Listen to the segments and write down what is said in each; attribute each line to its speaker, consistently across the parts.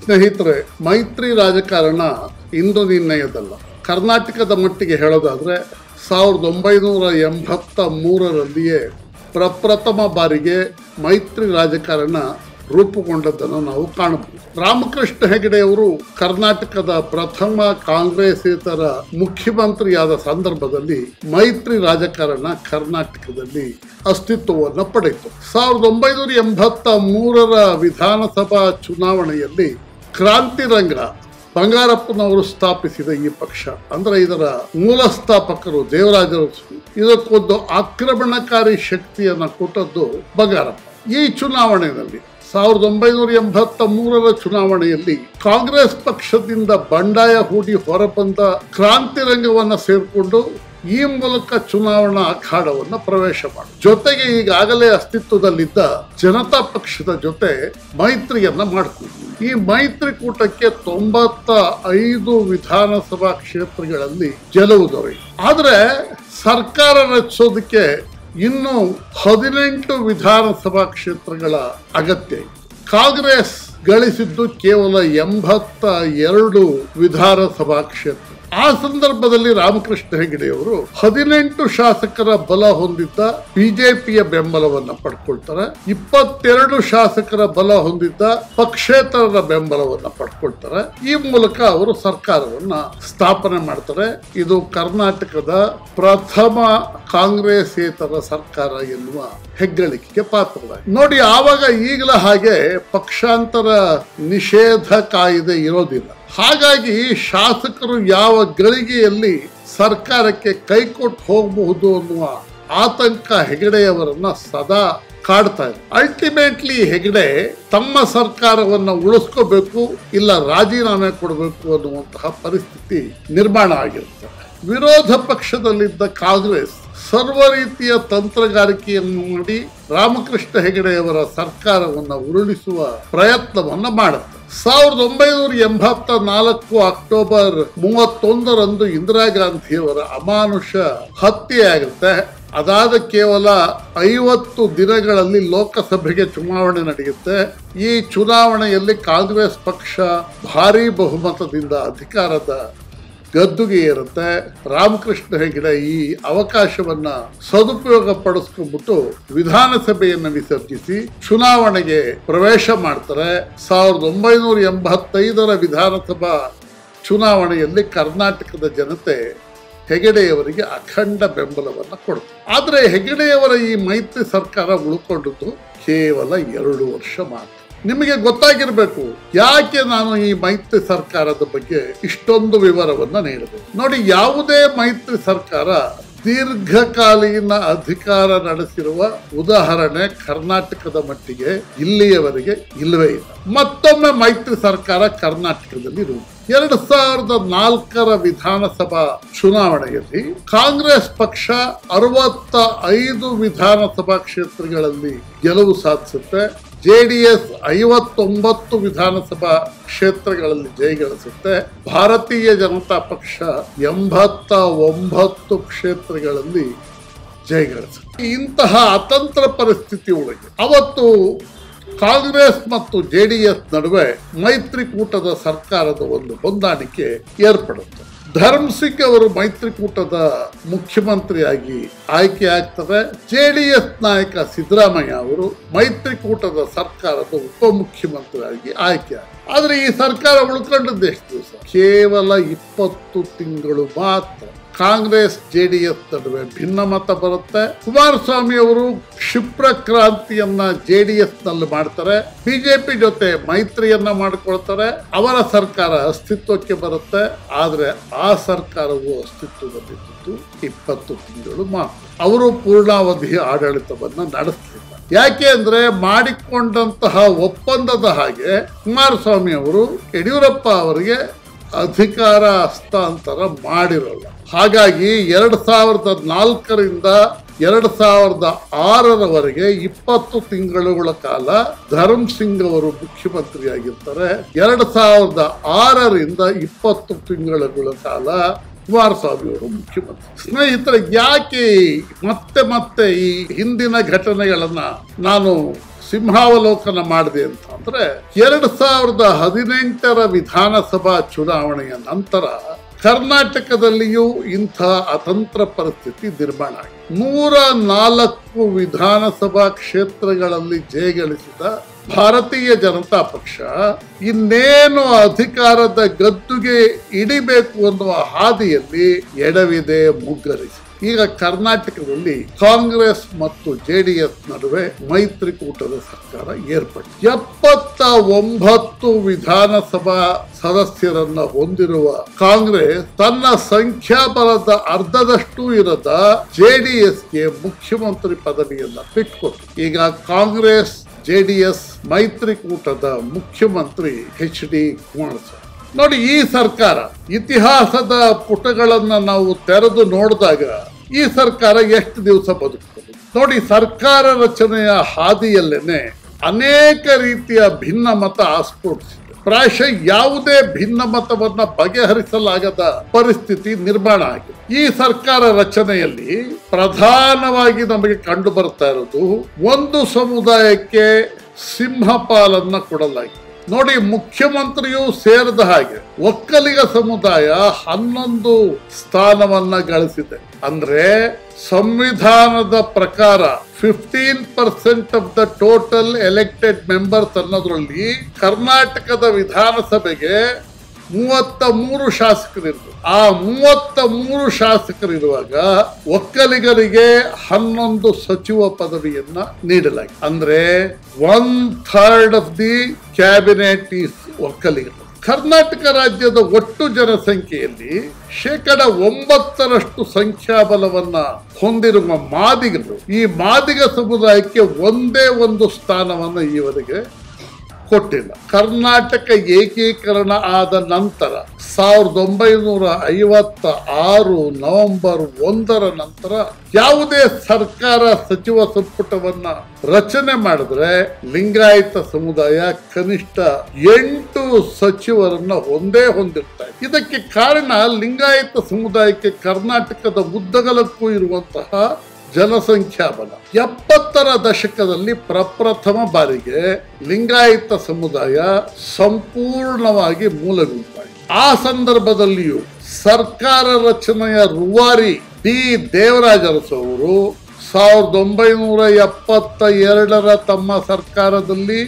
Speaker 1: ಸ್ನೇಹಿತರೆ ಮೈತ್ರಿ ರಾಜಕಾರಣ ಇಂದು ನಿನ್ನೆಯದಲ್ಲ ಕರ್ನಾಟಕದ ಮಟ್ಟಿಗೆ ಹೇಳೋದಾದ್ರೆ ಸಾವಿರದ ಒಂಬೈನೂರ ಎಂಬತ್ತ ಮೂರರಲ್ಲಿಯೇ ಪ್ರಪ್ರಥಮ ಬಾರಿಗೆ ಮೈತ್ರಿ ರಾಜಕಾರಣ ರೂಪುಗೊಂಡದ್ದನ್ನು ನಾವು ಕಾಣಬಹುದು ರಾಮಕೃಷ್ಣ ಹೆಗಡೆಯವರು ಕರ್ನಾಟಕದ ಪ್ರಥಮ ಕಾಂಗ್ರೆಸ್ಸೇತರ ಮುಖ್ಯಮಂತ್ರಿಯಾದ ಸಂದರ್ಭದಲ್ಲಿ ಮೈತ್ರಿ ರಾಜಕಾರಣ ಕರ್ನಾಟಕದಲ್ಲಿ ಅಸ್ತಿತ್ವವನ್ನು ಪಡೆಯಿತು ಸಾವಿರದ ಒಂಬೈನೂರ ಎಂಬತ್ತ ಮೂರರ ವಿಧಾನಸಭಾ ಚುನಾವಣೆಯಲ್ಲಿ ಕ್ರಾಂತಿರಂಗ ಬಂಗಾರಪ್ಪನವರು ಸ್ಥಾಪಿಸಿದ ಈ ಪಕ್ಷ ಅಂದ್ರೆ ಇದರ ಮೂಲ ಸ್ಥಾಪಕರು ದೇವರಾಜ ಅರಸು ಇದಕ್ಕೊಂದು ಆಕ್ರಮಣಕಾರಿ ಶಕ್ತಿಯನ್ನ ಕೊಟ್ಟದ್ದು ಬಂಗಾರಪ್ಪ ಈ ಚುನಾವಣೆಯಲ್ಲಿ ಸಾವಿರದ ಒಂಬೈನೂರ ಎಂಬತ್ತ ಮೂರರ ಚುನಾವಣೆಯಲ್ಲಿ ಕಾಂಗ್ರೆಸ್ ಪಕ್ಷದಿಂದ ಬಂಡಾಯ ಹೂಡಿ ಹೊರಬಂದ ಕ್ರಾಂತಿರಂಗವನ್ನ ಸೇರಿಕೊಂಡು ಈ ಮೂಲಕ ಚುನಾವಣಾ ಅಖಾಡವನ್ನ ಪ್ರವೇಶ ಮಾಡಿ ಜೊತೆಗೆ ಈಗಾಗಲೇ ಅಸ್ತಿತ್ವದಲ್ಲಿದ್ದ ಜನತಾ ಪಕ್ಷದ ಜೊತೆ ಮೈತ್ರಿಯನ್ನ ಮಾಡಿಕೊಂಡು ಈ ಮೈತ್ರಿಕೂಟಕ್ಕೆ ತೊಂಬತ್ತ ಐದು ವಿಧಾನಸಭಾ ಕ್ಷೇತ್ರಗಳಲ್ಲಿ ಗೆಲುವು ದೊರೆಯಿತು ಆದ್ರೆ ಸರ್ಕಾರ ರಚಿಸೋದಕ್ಕೆ ಇನ್ನು ಹದಿನೆಂಟು ವಿಧಾನಸಭಾ ಕ್ಷೇತ್ರಗಳ ಅಗತ್ಯ ಇದೆ ಕಾಂಗ್ರೆಸ್ ಗಳಿಸಿದ್ದು ಕೇವಲ ಎಂಬತ್ತ ಎರಡು ವಿಧಾನಸಭಾ ಕ್ಷೇತ್ರ ಆ ಸಂದರ್ಭದಲ್ಲಿ ರಾಮಕೃಷ್ಣ ಹೆಗಡೆಯವರು ಹದಿನೆಂಟು ಶಾಸಕರ ಬಲ ಹೊಂದಿದ್ದ ಬಿಜೆಪಿಯ ಬೆಂಬಲವನ್ನ ಪಡ್ಕೊಳ್ತಾರೆ ಇಪ್ಪತ್ತೆರಡು ಶಾಸಕರ ಬಲ ಹೊಂದಿದ್ದ ಪಕ್ಷೇತರರ ಬೆಂಬಲವನ್ನ ಪಡ್ಕೊಳ್ತಾರೆ ಈ ಮೂಲಕ ಅವರು ಸರ್ಕಾರವನ್ನ ಸ್ಥಾಪನೆ ಮಾಡ್ತಾರೆ ಇದು ಕರ್ನಾಟಕದ ಪ್ರಥಮ ಕಾಂಗ್ರೆಸ್ಸೇತರ ಸರ್ಕಾರ ಎನ್ನುವ ಹೆಗ್ಗಳಿಕೆಗೆ ಪಾತ್ರವಾಗಿದೆ ನೋಡಿ ಆವಾಗ ಈಗಲ ಹಾಗೆ ಪಕ್ಷಾಂತರ ನಿಷೇಧ ಕಾಯ್ದೆ ಇರೋದಿಲ್ಲ ಹಾಗಾಗಿ ಶಾಸಕರು ಯಾವ ಗಳಿಗೆಯಲ್ಲಿ ಸರ್ಕಾರಕ್ಕೆ ಕೈಕೊಟ್ಟು ಹೋಗಬಹುದು ಅನ್ನುವ ಆತಂಕ ಹೆಗಡೆಯವರನ್ನ ಸದಾ ಕಾಡ್ತಾ ಇದೆ ಅಲ್ಟಿಮೇಟ್ಲಿ ಹೆಗಡೆ ತಮ್ಮ ಸರ್ಕಾರವನ್ನ ಉಳಿಸ್ಕೋಬೇಕು ಇಲ್ಲ ರಾಜೀನಾಮೆ ಕೊಡಬೇಕು ಅನ್ನುವಂತಹ ಪರಿಸ್ಥಿತಿ ನಿರ್ಮಾಣ ಆಗಿರುತ್ತೆ ವಿರೋಧ ಪಕ್ಷದಲ್ಲಿದ್ದ ಕಾಂಗ್ರೆಸ್ ಸರ್ವ ರೀತಿಯ ತಂತ್ರಗಾರಿಕೆಯನ್ನು ಮಾಡಿ ರಾಮಕೃಷ್ಣ ಹೆಗಡೆಯವರ ಸರ್ಕಾರವನ್ನು ಉರುಳಿಸುವ ಪ್ರಯತ್ನವನ್ನ ಮಾಡುತ್ತೆ ಸಾವಿರದ ಒಂಬೈನೂರ ಎಂಬತ್ತ ನಾಲ್ಕು ಅಕ್ಟೋಬರ್ ಮೂವತ್ತೊಂದರಂದು ಇಂದಿರಾ ಗಾಂಧಿಯವರ ಅಮಾನುಷ ಹತ್ಯೆ ಆಗುತ್ತೆ ಅದಾದ ಕೇವಲ ಐವತ್ತು ದಿನಗಳಲ್ಲಿ ಲೋಕಸಭೆಗೆ ಚುನಾವಣೆ ನಡೆಯುತ್ತೆ ಈ ಚುನಾವಣೆಯಲ್ಲಿ ಕಾಂಗ್ರೆಸ್ ಪಕ್ಷ ಭಾರೀ ಬಹುಮತದಿಂದ ಅಧಿಕಾರದ ಗದ್ದುಗೆ ಇರುತ್ತೆ ರಾಮಕೃಷ್ಣ ಹೆಗಡೆ ಈ ಅವಕಾಶವನ್ನ ಸದುಪಯೋಗ ಪಡಿಸ್ಕೊಂಡ್ಬಿಟ್ಟು ವಿಧಾನಸಭೆಯನ್ನು ವಿಸರ್ಜಿಸಿ ಚುನಾವಣೆಗೆ ಪ್ರವೇಶ ಮಾಡ್ತಾರೆ ಸಾವಿರದ ಒಂಬೈನೂರ ಎಂಬತ್ತೈದರ ವಿಧಾನಸಭಾ ಚುನಾವಣೆಯಲ್ಲಿ ಕರ್ನಾಟಕದ ಜನತೆ ಹೆಗಡೆಯವರಿಗೆ ಅಖಂಡ ಬೆಂಬಲವನ್ನು ಕೊಡ್ತು ಆದರೆ ಹೆಗಡೆಯವರ ಈ ಮೈತ್ರಿ ಸರ್ಕಾರ ಉಳ್ಕೊಂಡದ್ದು ಕೇವಲ ಎರಡು ವರ್ಷ ಮಾತ್ರ ನಿಮಗೆ ಗೊತ್ತಾಗಿರ್ಬೇಕು ಯಾಕೆ ನಾನು ಈ ಮೈತ್ರಿ ಸರ್ಕಾರದ ಬಗ್ಗೆ ಇಷ್ಟೊಂದು ವಿವರವನ್ನ ನೀಡಬೇಕು ನೋಡಿ ಯಾವುದೇ ಮೈತ್ರಿ ಸರ್ಕಾರ ದೀರ್ಘಕಾಲೀನ ಅಧಿಕಾರ ನಡೆಸಿರುವ ಉದಾಹರಣೆ ಕರ್ನಾಟಕದ ಮಟ್ಟಿಗೆ ಇಲ್ಲಿಯವರೆಗೆ ಇಲ್ಲವೇ ಇಲ್ಲ ಮತ್ತೊಮ್ಮೆ ಮೈತ್ರಿ ಸರ್ಕಾರ ಕರ್ನಾಟಕದಲ್ಲಿ ರೂಢಿ ಎರಡು ಸಾವಿರದ ನಾಲ್ಕರ ವಿಧಾನಸಭಾ ಚುನಾವಣೆಯಲ್ಲಿ ಕಾಂಗ್ರೆಸ್ ಪಕ್ಷ ಅರವತ್ತ ಐದು ವಿಧಾನಸಭಾ ಕ್ಷೇತ್ರಗಳಲ್ಲಿ ಗೆಲುವು ಸಾಧಿಸುತ್ತೆ ಜೆಡಿಎಸ್ ಐವತ್ತೊಂಬತ್ತು ವಿಧಾನಸಭಾ ಕ್ಷೇತ್ರಗಳಲ್ಲಿ ಜಯಗಳಿಸುತ್ತೆ ಭಾರತೀಯ ಜನತಾ ಪಕ್ಷ ಎಂಬತ್ತ ಒಂಬತ್ತು ಕ್ಷೇತ್ರಗಳಲ್ಲಿ ಜಯಗಳಿಸುತ್ತೆ ಇಂತಹ ಅತಂತ್ರ ಪರಿಸ್ಥಿತಿ ಒಳಗೆ ಅವತ್ತು ಕಾಂಗ್ರೆಸ್ ಮತ್ತು ಜೆಡಿಎಸ್ ನಡುವೆ ಮೈತ್ರಿಕೂಟದ ಸರ್ಕಾರದ ಒಂದು ಹೊಂದಾಣಿಕೆ ಏರ್ಪಡುತ್ತೆ ಧರ್ಮಸಿಂಗ್ ಅವರು ಮೈತ್ರಿಕೂಟದ ಮುಖ್ಯಮಂತ್ರಿಯಾಗಿ ಆಯ್ಕೆ ಆಗ್ತಾರೆ ಜೆಡಿಎಸ್ ನಾಯಕ ಸಿದ್ದರಾಮಯ್ಯ ಅವರು ಮೈತ್ರಿಕೂಟದ ಸರ್ಕಾರದ ಉಪಮುಖ್ಯಮಂತ್ರಿಯಾಗಿ ಆಯ್ಕೆ ಆಗ್ತಾರೆ ಆದ್ರೆ ಈ ಸರ್ಕಾರ ಉಳ್ಕೊಂಡದ್ದು ಎಷ್ಟು ದಿವಸ ಕೇವಲ ಇಪ್ಪತ್ತು ತಿಂಗಳು ಮಾತ್ರ ಕಾಂಗ್ರೆಸ್ ಜೆಡಿಎಸ್ ನಡುವೆ ಭಿನ್ನಮತ ಬರುತ್ತೆ ಕುಮಾರಸ್ವಾಮಿ ಅವರು ಕ್ಷಿಪ್ರ ಕ್ರಾಂತಿಯನ್ನ ಜೆಡಿಎಸ್ ನಲ್ಲಿ ಮಾಡ್ತಾರೆ ಬಿಜೆಪಿ ಜೊತೆ ಮೈತ್ರಿಯನ್ನ ಮಾಡ್ಕೊಳ್ತಾರೆ ಅವರ ಸರ್ಕಾರ ಅಸ್ತಿತ್ವಕ್ಕೆ ಬರುತ್ತೆ ಆದ್ರೆ ಆ ಸರ್ಕಾರವು ಅಸ್ತಿತ್ವದಲ್ಲಿದ್ದು ಇಪ್ಪತ್ತು ತಿಂಗಳು ಮಾತ್ರ ಅವರು ಪೂರ್ಣಾವಧಿ ಆಡಳಿತವನ್ನ ನಡೆಸಲಿಲ್ಲ ಯಾಕೆ ಅಂದ್ರೆ ಮಾಡಿಕೊಂಡಂತಹ ಒಪ್ಪಂದದ ಹಾಗೆ ಕುಮಾರಸ್ವಾಮಿ ಅವರು ಯಡಿಯೂರಪ್ಪ ಅವರಿಗೆ ಅಧಿಕಾರ ಹಸ್ತಾಂತರ ಮಾಡಿರೋಲ್ಲ ಹಾಗಾಗಿ ಎರಡ್ ಸಾವಿರದ ನಾಲ್ಕರಿಂದ ಎರಡ್ ಸಾವಿರದ ಆರರವರೆಗೆ ಇಪ್ಪತ್ತು ತಿಂಗಳುಗಳ ಕಾಲ ಧರ್ಮ್ ಸಿಂಗ್ ಅವರು ಮುಖ್ಯಮಂತ್ರಿಯಾಗಿರ್ತಾರೆ ಎರಡ್ ಸಾವಿರದ ಆರರಿಂದ ಇಪ್ಪತ್ತು ತಿಂಗಳುಗಳ ಕಾಲ ಕುಮಾರಸ್ವಾಮಿ ಅವರು ಮುಖ್ಯಮಂತ್ರಿ ಸ್ನೇಹಿತರೆ ಯಾಕೆ ಮತ್ತೆ ಮತ್ತೆ ಈ ಹಿಂದಿನ ಘಟನೆಗಳನ್ನ ನಾನು ಸಿಂಹಾವಲೋಕನ ಮಾಡಿದೆ ಅಂತ ಅಂದ್ರೆ ಎರಡ್ ಸಾವಿರದ ಹದಿನೆಂಟರ ವಿಧಾನಸಭಾ ಚುನಾವಣೆಯ ನಂತರ ಕರ್ನಾಟಕದಲ್ಲಿಯೂ ಇಂಥ ಅತಂತ್ರ ಪರಿಸ್ಥಿತಿ ನಿರ್ಮಾಣ ಆಗಿದೆ ನೂರ ನಾಲ್ಕು ವಿಧಾನಸಭಾ ಕ್ಷೇತ್ರಗಳಲ್ಲಿ ಜಯಗಳಿಸಿದ ಭಾರತೀಯ ಜನತಾ ಪಕ್ಷ ಇನ್ನೇನು ಅಧಿಕಾರದ ಗದ್ದುಗೆ ಇಡಿಬೇಕು ಅನ್ನುವ ಹಾದಿಯಲ್ಲಿ ಎಡವಿದೆ ಮುಗ್ಗರಿಸಿ ಈಗ ಕರ್ನಾಟಕದಲ್ಲಿ ಕಾಂಗ್ರೆಸ್ ಮತ್ತು ಜೆಡಿಎಸ್ ನಡುವೆ ಮೈತ್ರಿಕೂಟದ ಸರ್ಕಾರ ಏರ್ಪಟ್ಟಿದೆ ಎಪ್ಪತ್ತ ಒಂಬತ್ತು ವಿಧಾನಸಭಾ ಸದಸ್ಯರನ್ನ ಹೊಂದಿರುವ ಕಾಂಗ್ರೆಸ್ ತನ್ನ ಸಂಖ್ಯಾಬಲದ ಅರ್ಧದಷ್ಟು ಇರದ ಜೆಡಿಎಸ್ಗೆ ಮುಖ್ಯಮಂತ್ರಿ ಪದವಿಯನ್ನ ಬಿಟ್ಕೊಟ್ಟು ಈಗ ಕಾಂಗ್ರೆಸ್ ಜೆಡಿಎಸ್ ಮೈತ್ರಿಕೂಟದ ಮುಖ್ಯಮಂತ್ರಿ ಎಚ್ ಡಿ ಕುಮಾರಸ್ವಾಮಿ ನೋಡಿ ಈ ಸರ್ಕಾರ ಇತಿಹಾಸದ ಪುಟಗಳನ್ನ ನಾವು ತೆರೆದು ನೋಡಿದಾಗ ಈ ಸರ್ಕಾರ ಎಷ್ಟು ದಿವಸ ಬದುಕ್ತದೆ ನೋಡಿ ಸರ್ಕಾರ ರಚನೆಯ ಹಾದಿಯಲ್ಲೇನೆ ಅನೇಕ ರೀತಿಯ ಭಿನ್ನಮತ ಆಸ್ಫೋಟಿಸಿದೆ ಪ್ರಾಯಶಃ ಯಾವುದೇ ಭಿನ್ನಮತವನ್ನ ಬಗೆಹರಿಸಲಾಗದ ಪರಿಸ್ಥಿತಿ ನಿರ್ಮಾಣ ಆಗಿದೆ ಈ ಸರ್ಕಾರ ರಚನೆಯಲ್ಲಿ ಪ್ರಧಾನವಾಗಿ ನಮಗೆ ಕಂಡು ಬರ್ತಾ ಇರೋದು ಒಂದು ಸಮುದಾಯಕ್ಕೆ ಸಿಂಹಪಾಲನ್ನ ಕೊಡಲಾಗಿದೆ ನೋಡಿ ಮುಖ್ಯಮಂತ್ರಿಯು ಸೇರಿದ ಹಾಗೆ ಒಕ್ಕಲಿಗ ಸಮುದಾಯ ಹನ್ನೊಂದು ಸ್ಥಾನವನ್ನ ಗಳಿಸಿದೆ ಅಂದ್ರೆ ಸಂವಿಧಾನದ ಪ್ರಕಾರ fifteen percent of the total elected members ಅನ್ನೋದ್ರಲ್ಲಿ ಕರ್ನಾಟಕದ ವಿಧಾನಸಭೆಗೆ ಮೂವತ್ತ ಮೂರು ಶಾಸಕರಿದ್ರು ಆ ಮೂವತ್ತ ಮೂರು ಶಾಸಕರಿರುವಾಗ ಒಕ್ಕಲಿಗರಿಗೆ ಹನ್ನೊಂದು ಸಚಿವ ಪದವಿಯನ್ನ ನೀಡಲಾಗಿದೆ ಅಂದ್ರೆ one third of the cabinet is ಒಕ್ಕಲಿಗರು ಕರ್ನಾಟಕ ರಾಜ್ಯದ ಒಟ್ಟು ಜನಸಂಖ್ಯೆಯಲ್ಲಿ ಶೇಕಡ ಒಂಬತ್ತರಷ್ಟು ಸಂಖ್ಯಾಬಲವನ್ನ ಹೊಂದಿರುವ ಮಾದಿಗರು ಈ ಮಾದಿಗ ಸಮುದಾಯಕ್ಕೆ ಒಂದೇ ಒಂದು ಸ್ಥಾನವನ್ನು ಈವರೆಗೆ ಕೊಟ್ಟಿಲ್ಲ ಕರ್ನಾಟಕ ಏಕೀಕರಣ ಆದ ನಂತರ ಸಾವಿರದ ಒಂಬೈನೂರ ಐವತ್ತ ಆರು ನವೆಂಬರ್ ಒಂದರ ನಂತರ ಯಾವುದೇ ಸರ್ಕಾರ ಸಚಿವ ಸಂಪುಟವನ್ನ ರಚನೆ ಮಾಡಿದ್ರೆ ಲಿಂಗಾಯತ ಸಮುದಾಯ ಕನಿಷ್ಠ ಎಂಟು ಸಚಿವರನ್ನ ಒಂದೇ ಹೊಂದಿರ್ತಾರೆ ಇದಕ್ಕೆ ಕಾರಣ ಲಿಂಗಾಯತ ಸಮುದಾಯಕ್ಕೆ ಕರ್ನಾಟಕದ ಉದ್ದಗಲಕ್ಕೂ ಇರುವಂತಹ ಜನಸಂಖ್ಯಾ ಬಲ ಎಪ್ಪತ್ತರ ದಶಕದಲ್ಲಿ ಪ್ರಪ್ರಥಮ ಬಾರಿಗೆ ಲಿಂಗಾಯತ ಸಮುದಾಯ ಸಂಪೂರ್ಣವಾಗಿ ಮೂಲಗುಂಪಾಯಿತು ಆ ಸಂದರ್ಭದಲ್ಲಿಯೂ ಸರ್ಕಾರ ರಚನೆಯ ರೂವಾರಿ ಡಿ ದೇವರಾಜ ಅರಸು ಅವರು ಸಾವಿರದ ಒಂಬೈನೂರ ಎಪ್ಪತ್ತ ಎರಡರ ತಮ್ಮ ಸರ್ಕಾರದಲ್ಲಿ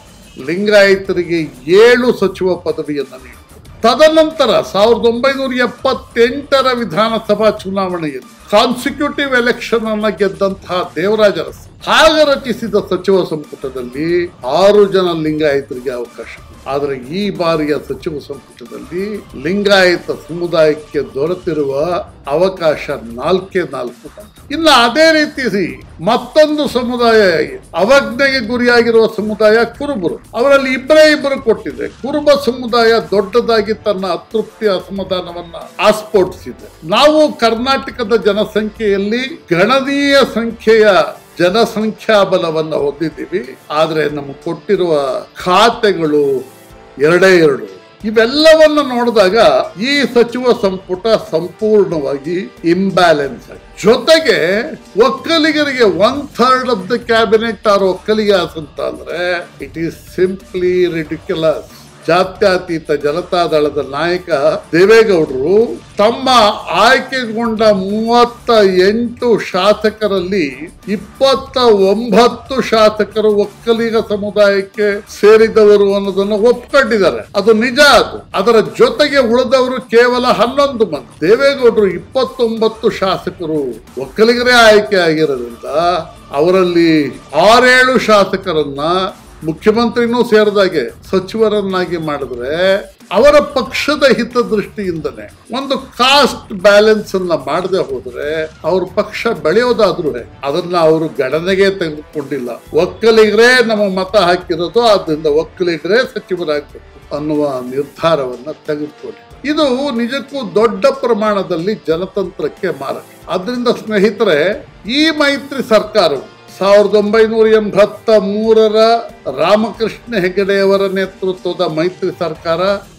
Speaker 1: ಲಿಂಗಾಯತರಿಗೆ ಏಳು ಸಚಿವ ಪದವಿಯನ್ನು ನೀಡಿದರು ತದನಂತರ ಸಾವಿರದ ಒಂಬೈನೂರ ಎಪ್ಪತ್ತೆಂಟರ ವಿಧಾನಸಭಾ ಚುನಾವಣೆಯಲ್ಲಿ ಕಾನ್ಸಿಕ್ಯೂಟಿವ್ ಎಲೆಕ್ಷನ್ ಅನ್ನ ಗೆದ್ದಂತಹ ದೇವರಾಜ ಅರಸು ಆಗ ರಚಿಸಿದ ಸಚಿವ ಸಂಪುಟದಲ್ಲಿ ಆರು ಜನ ಲಿಂಗಾಯತರಿಗೆ ಅವಕಾಶ ಆದರೆ ಈ ಬಾರಿಯ ಸಚಿವ ಸಂಪುಟದಲ್ಲಿ ಲಿಂಗಾಯತ ಸಮುದಾಯಕ್ಕೆ ದೊರೆತಿರುವ ಅವಕಾಶ ನಾಲ್ಕೇ ನಾಲ್ಕು ಇನ್ನು ಅದೇ ರೀತಿ ಮತ್ತೊಂದು ಸಮುದಾಯ ಅವಜ್ಞೆಗೆ ಗುರಿಯಾಗಿರುವ ಸಮುದಾಯ ಕುರುಬರು ಅವರಲ್ಲಿ ಇಬ್ಬರೇ ಇಬ್ಬರು ಕೊಟ್ಟಿದೆ ಕುರುಬ ಸಮುದಾಯ ದೊಡ್ಡದಾಗಿ ತನ್ನ ಅತೃಪ್ತಿ ಅಸಮಾಧಾನವನ್ನ ಆಸ್ಫೋಟಿಸಿದೆ ನಾವು ಕರ್ನಾಟಕದ ಜನಸಂಖ್ಯೆಯಲ್ಲಿ ಗಣನೀಯ ಸಂಖ್ಯೆಯ ಜನಸಂಖ್ಯಾ ಬಲವನ್ನು ಹೊಂದಿದ್ದೀವಿ ಆದರೆ ನಮಗೆ ಕೊಟ್ಟಿರುವ ಖಾತೆಗಳು ಎರಡೇ ಎರಡು ಇವೆಲ್ಲವನ್ನು ನೋಡಿದಾಗ ಈ ಸಚಿವ ಸಂಪುಟ ಸಂಪೂರ್ಣವಾಗಿ ಇಂಬ್ಯಾಲೆನ್ಸ್ ಆಗಿದೆ ಜೊತೆಗೆ ಒಕ್ಕಲಿಗರಿಗೆ one third of the cabinet are Vokkaligas ಅಂತ ಅಂದ್ರೆ ಇಟ್ ಈಸ್ ಸಿಂಪ್ಲಿ ರಿಡಿಕ್ಯುಲಸ್ ಜಾತ್ಯತೀತ ಜನತಾದಳದ ನಾಯಕ ದೇವೇಗೌಡರು ತಮ್ಮ ಆಯ್ಕೆಗೊಂಡ ಮೂವತ್ತ ಎಂಟು ಶಾಸಕರಲ್ಲಿ ಇಪ್ಪತ್ತ ಒಂಬತ್ತು ಶಾಸಕರು ಒಕ್ಕಲಿಗ ಸಮುದಾಯಕ್ಕೆ ಸೇರಿದವರು ಅನ್ನೋದನ್ನು ಒಪ್ಕೊಂಡಿದ್ದಾರೆ ಅದು ನಿಜ ಅದು ಅದರ ಜೊತೆಗೆ ಉಳಿದವರು ಕೇವಲ ಹನ್ನೊಂದು ಮಂದಿ ದೇವೇಗೌಡರು ಇಪ್ಪತ್ತೊಂಬತ್ತು ಶಾಸಕರು ಒಕ್ಕಲಿಗರೇ ಆಯ್ಕೆ ಆಗಿರೋದ್ರಿಂದ ಅವರಲ್ಲಿ ಆರೇಳು ಶಾಸಕರನ್ನ ಮುಖ್ಯಮಂತ್ರಿನೂ ಸೇರಿದಾಗೆ ಸಚಿವರನ್ನಾಗಿ ಮಾಡಿದ್ರೆ ಅವರ ಪಕ್ಷದ ಹಿತದೃಷ್ಟಿಯಿಂದನೇ ಒಂದು ಕಾಸ್ಟ್ ಬ್ಯಾಲೆನ್ಸ್ ಅನ್ನ ಮಾಡದೆ ಹೋದ್ರೆ ಅವ್ರ ಪಕ್ಷ ಬೆಳೆಯೋದಾದ್ರೂ ಅದನ್ನ ಅವರು ಗಣನೆಗೆ ತೆಗೆದುಕೊಂಡಿಲ್ಲ ಒಕ್ಕಲಿಗರೇ ನಮ್ಮ ಮತ ಹಾಕಿರೋದು ಆದ್ರಿಂದ ಒಕ್ಕಲಿಗರೇ ಸಚಿವರಾಗಬೇಕು ಅನ್ನುವ ನಿರ್ಧಾರವನ್ನ ತೆಗೆದುಕೊಂಡಿದೆ ಇದು ನಿಜಕ್ಕೂ ದೊಡ್ಡ ಪ್ರಮಾಣದಲ್ಲಿ ಜನತಂತ್ರಕ್ಕೆ ಮಾರಕ ಆದ್ರಿಂದ ಸ್ನೇಹಿತರೆ ಈ ಮೈತ್ರಿ ಸರ್ಕಾರವು ಸಾವಿರದ ಒಂಬೈನೂರ ಎಂಬತ್ತ ಮೂರರ ರಾಮಕೃಷ್ಣ ಹೆಗಡೆಯವರ ನೇತೃತ್ವದ ಮೈತ್ರಿ ಸರ್ಕಾರ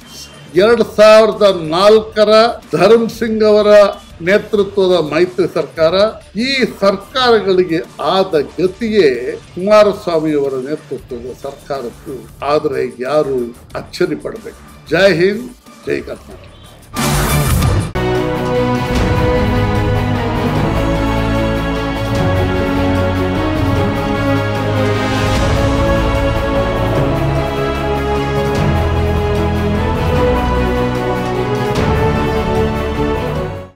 Speaker 1: ಎರಡ್ ಸಾವಿರದ ನಾಲ್ಕರ ಧರ್ಮ್ ಸಿಂಗ್ ಅವರ ನೇತೃತ್ವದ ಮೈತ್ರಿ ಸರ್ಕಾರ ಈ ಸರ್ಕಾರಗಳಿಗೆ ಆದ ಗತಿಯೇ ಕುಮಾರಸ್ವಾಮಿ ಅವರ ನೇತೃತ್ವದ ಸರ್ಕಾರಕ್ಕೂ ಆದರೆ ಯಾರು ಅಚ್ಚರಿ ಪಡಬೇಕು ಜೈ ಹಿಂದ್ ಜೈ ಕರ್ನಾಟಕ